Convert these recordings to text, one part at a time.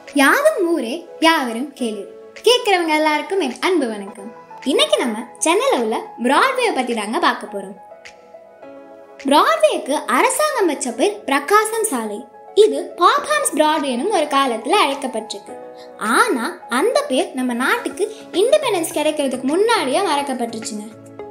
யாதும் ஊரே யாவரும் கேளு கேட்குறவங்க எல்லாருக்கும் என் அன்பு வணக்கம் இன்னைக்கு நம்ம சென்னையில் உள்ள பிராட்வே பற்றி தாங்க பார்க்க போகிறோம் பிராட்வேக்கு அரசாங்கம் வச்ச பேர் பிரகாசம் சாலை இது பாப்ஹாம்ஸ் பிராட்வேனும் ஒரு காலத்தில் அழைக்கப்பட்டிருக்கு ஆனா அந்த பேர் நம்ம நாட்டுக்கு இண்டிபெண்டன்ஸ் கிடைக்கிறதுக்கு முன்னாடியே மறக்கப்பட்டுருச்சுங்க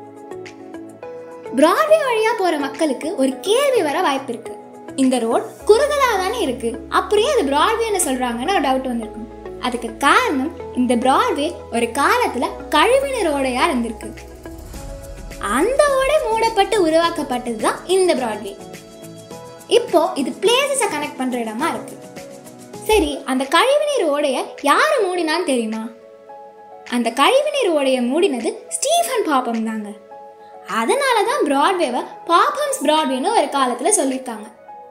பிராட்வே வழியா போற மக்களுக்கு ஒரு கேள்வி வர வாய்ப்பு இருக்கு இந்த ரோட் குறுகலா தானே இருக்கு அப்படியே அது பிராட்வேன்னு சொல்றாங்கன்னு ஒரு டவுட் வந்திருக்கும் அதுக்கு காரணம் இந்த பிராட்வே ஒரு காலத்துல கழிவுநீர் ஓடையா இருந்திருக்கு அந்த ஓடை மூடப்பட்டு உருவாக்கப்பட்டது தான் இந்த பிராட்வே இப்போ இது பிளேசஸை கனெக்ட் பண்ற இடமா இருக்கு சரி அந்த கழிவுநீர் ஓடைய யாரு மூடினான்னு தெரியுமா அந்த கழிவுநீர் ஓடைய மூடினது ஸ்டீஃபன் பாப்பம் தாங்க அதனால தான் பிராட்வேவை பாப்பம்ஸ் பிராட்வேன்னு ஒரு காலத்துல சொல்லியிருக்காங்க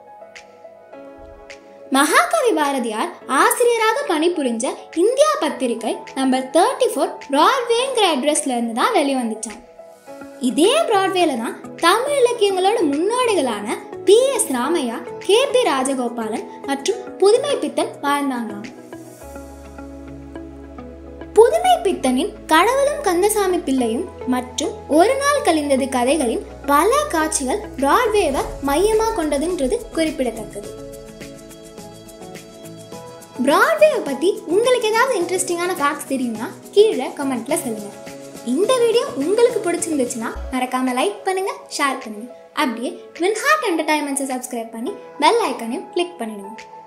மகாகவி பாரதியார் ஆசிரியராக பணிபுரிஞ்ச இந்தியா பத்திரிகை நம்பர் தேர்ட்டி ஃபோர் பிராட்வேங்கிற அட்ரஸ்ல இருந்து தான் வெளிவந்துச்சான் இதே பிராட்வேல தான் தமிழ் இலக்கியங்களோட முன்னோடிகளான P S Ramaiah K P Rajagopalan மற்றும் புதுமை பித்தன் வாழ்ந்தாங்களாம் புதுமை பித்தனின் கடவுளும் கந்தசாமி பிள்ளையும் மற்றும் ஒரு நாள் கழிந்தது கதைகளின் பல காட்சிகள் பிராட்வேவை மையமாக கொண்டதுன்றது குறிப்பிடத்தக்கது பிராட்வேவை பற்றி உங்களுக்கு ஏதாவது இன்ட்ரெஸ்டிங்கான ஃபேக்ட்ஸ் தெரியும்னா கீழே கமெண்ட்ல சொல்லுங்க இந்த வீடியோ உங்களுக்கு பிடிச்சிருந்துச்சுன்னா மறக்காம லைக் பண்ணுங்க ஷேர் பண்ணுங்க அப்படியே வின்ஹார்ட் என்டர்டைன்மெண்ட்ஸை சப்ஸ்கிரைப் பண்ணி பெல் ஐக்கானையும் கிளிக் பண்ணிடுங்க